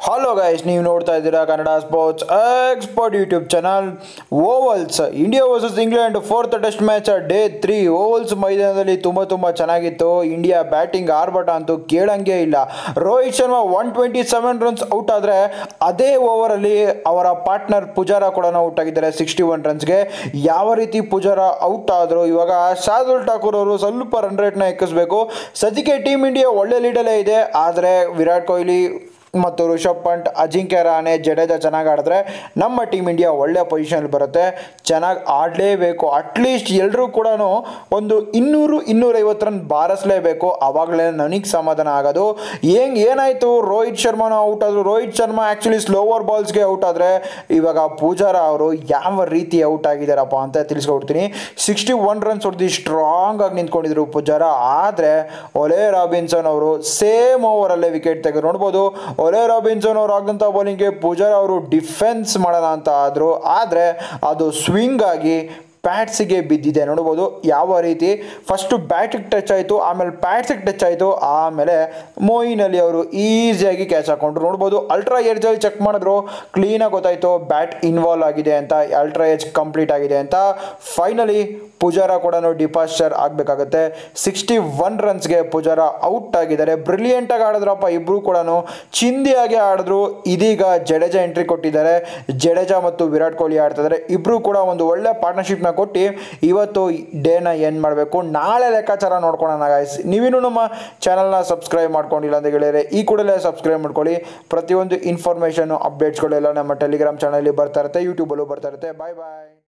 hello guys ನೀವು ನೋಡ್ತಾ ಇದ್ದೀರಾ Kannada sports expert YouTube channel Ovals India versus England fourth test match day three Ovals ಮೈದಾನದಲ್ಲಿ ತುಂಬ ತುಂಬ ಚೆನ್ನಾಗಿತ್ತು ಇಂಡಿಯಾ ಬ್ಯಾಟಿಂಗ್ ಆರ್ಭಟ ಅಂತೂ ಕೇಳಂಗೆ ಇಲ್ಲ Rohit Sharma one twenty seven runs out ಆದರೆ ಅದೇ ಓವರಲ್ಲಿ ಅವರ ಪಾರ್ಟ್ನರ್ ಪುಜಾರ ಕೂಡ ಔಟ್ ಆಗಿದ್ದಾರೆ ಸಿಕ್ಸ್ಟಿ ಒನ್ ರನ್ಸ್ಗೆ ಯಾವ ರೀತಿ ಪುಜಾರ ಔಟ್ ಆದರು ಇವಾಗ ಶಾರ್ದುಲ್ ಠಾಕೂರ್ ಅವರು ಸ್ವಲ್ಪ ರನ್ ರೇಟ್ನ ಎಕ್ಕಿಸ್ಬೇಕು ಸದ್ಯಕ್ಕೆ ಟೀಮ್ ಇಂಡಿಯಾ ಒಳ್ಳೆ ಲೀಡಲ್ಲೇ ಇದೆ ಆದರೆ ವಿರಾಟ್ ಕೊಹ್ಲಿ ಮತ್ತು ರಿಷಬ್ ಪಂಟ್ ಅಜಿಂಕ್ಯ ರಾಣೆ ಜಡೇಜಾ ಚೆನ್ನಾಗಿ ಆಡಿದ್ರೆ ನಮ್ಮ ಟೀಮ್ ಇಂಡಿಯಾ ಒಳ್ಳೆ ಪೊಸಿಷನ್ ಬರುತ್ತೆ ಚೆನ್ನಾಗಿ ಆಡಲೇಬೇಕು ಅಟ್ಲೀಸ್ಟ್ ಎಲ್ಲರೂ ಕೂಡ ಒಂದು ಇನ್ನೂರು ಇನ್ನೂರೈವತ್ತು ರನ್ ಬಾರಿಸಲೇಬೇಕು ಆವಾಗಲೇ ನನಗೆ ಸಮಾಧಾನ ಆಗೋದು ಹೆಂಗೆ ಏನಾಯಿತು ರೋಹಿತ್ ಶರ್ಮಾನ ಔಟ್ ಆದರು ರೋಹಿತ್ ಶರ್ಮಾ ಆ್ಯಕ್ಚುಲಿ ಸ್ಲೋವರ್ ಬಾಲ್ಸ್ಗೆ ಔಟ್ ಆದರೆ ಇವಾಗ ಪೂಜಾರ ಅವರು ಯಾವ ರೀತಿ ಔಟ್ ಆಗಿದ್ದಾರಪ್ಪ ಅಂತ ತಿಳಿಸ್ಕೊಡ್ತೀನಿ ಸಿಕ್ಸ್ಟಿ ಒನ್ ರನ್ಸ್ ಹೊಡೆದು ಸ್ಟ್ರಾಂಗ್ ಆಗಿ ನಿಂತ್ಕೊಂಡಿದ್ರು ಪೂಜಾರ ಆದರೆ ಒಲೆ ರಾಬಿನ್ಸನ್ ಅವರು ಸೇಮ್ ಓವರಲ್ಲೇ ವಿಕೆಟ್ ತೆಗೆದು ನೋಡ್ಬೋದು ಒಲೆ ರಾಬಿನ್ಸನ್ ಅವರು ಆಗಂಥ ಬೌಲಿಂಗ್ಗೆ ಪೂಜಾರ ಅವರು ಡಿಫೆನ್ಸ್ ಮಾಡೋಣ ಅಂತ ಆದರು ಆದರೆ ಅದು ಸ್ವಿಂಗ್ ಆಗಿ ಪ್ಯಾಟ್ಸಿಗೆ ಬಿದ್ದಿದೆ ನೋಡ್ಬೋದು ಯಾವ ರೀತಿ ಫಸ್ಟು ಬ್ಯಾಟಿಗೆ ಟಚ್ ಆಯಿತು ಆಮೇಲೆ ಪ್ಯಾಟ್ಸಿಗೆ ಟಚ್ ಆಯಿತು ಆಮೇಲೆ ಮೋಯಿನ್ ಅಲಿ ಅವರು ಈಸಿಯಾಗಿ ಕ್ಯಾಚ್ ಹಾಕೊಂಡ್ರು ನೋಡ್ಬೋದು ಅಲ್ಟ್ರಾ ಏರ್ಜಲ್ಲಿ ಚೆಕ್ ಮಾಡಿದ್ರು ಕ್ಲೀನಾಗಿ ಗೊತ್ತಾಯಿತು ಬ್ಯಾಟ್ ಇನ್ವಾಲ್ವ್ ಆಗಿದೆ ಅಂತ ಅಲ್ಟ್ರಾ ಏಜ್ ಕಂಪ್ಲೀಟ್ ಆಗಿದೆ ಅಂತ ಫೈನಲಿ ಪೂಜಾರ ಕೂಡ ಡಿಪಾಸ್ಚರ್ ಆಗಬೇಕಾಗತ್ತೆ ಸಿಕ್ಸ್ಟಿ ಒನ್ ರನ್ಸ್ಗೆ ಪೂಜಾರ ಔಟ್ ಆಗಿದ್ದಾರೆ ಬ್ರಿಲಿಯಂಟಾಗಿ ಆಡಿದ್ರಪ್ಪ ಇಬ್ಬರು ಕೂಡ ಚಿಂದಿಯಾಗಿ ಆಡಿದ್ರು ಇದೀಗ ಜಡೇಜಾ ಎಂಟ್ರಿ ಕೊಟ್ಟಿದ್ದಾರೆ ಜಡೇಜಾ ಮತ್ತು ವಿರಾಟ್ ಕೊಹ್ಲಿ ಆಡ್ತಿದ್ದಾರೆ ಇಬ್ಬರು ಕೂಡ ಒಂದು ಒಳ್ಳೆ ಪಾರ್ಟ್ನರ್ಶಿಪ್ನ ಕೊಟ್ಟು ಇವತ್ತು ಡೇನ ಏನು ಮಾಡಬೇಕು ನಾಳೆ ಲೆಕ್ಕಾಚಾರ ನೋಡ್ಕೊಳ್ಳೋಣ ಗಾಯ್ಸ್ ನೀವಿನ್ನೂ ನಮ್ಮ ಚಾನಲ್ನ ಸಬ್ಸ್ಕ್ರೈಬ್ ಮಾಡ್ಕೊಂಡಿಲ್ಲ ಅಂತ ಹೇಳಿದರೆ ಈ ಕೂಡಲೇ ಸಬ್ಸ್ಕ್ರೈಬ್ ಮಾಡ್ಕೊಳ್ಳಿ ಪ್ರತಿಯೊಂದು ಇನ್ಫಾರ್ಮೇಷನು ಅಪ್ಡೇಟ್ಸ್ಗಳೆಲ್ಲ ನಮ್ಮ ಟೆಲಿಗ್ರಾಮ್ ಚಾನಲಲ್ಲಿ ಬರ್ತಾ ಇರುತ್ತೆ ಯೂಟ್ಯೂಬಲ್ಲೂ ಬರ್ತಾ ಇರುತ್ತೆ ಬಾಯ್ ಬಾಯ್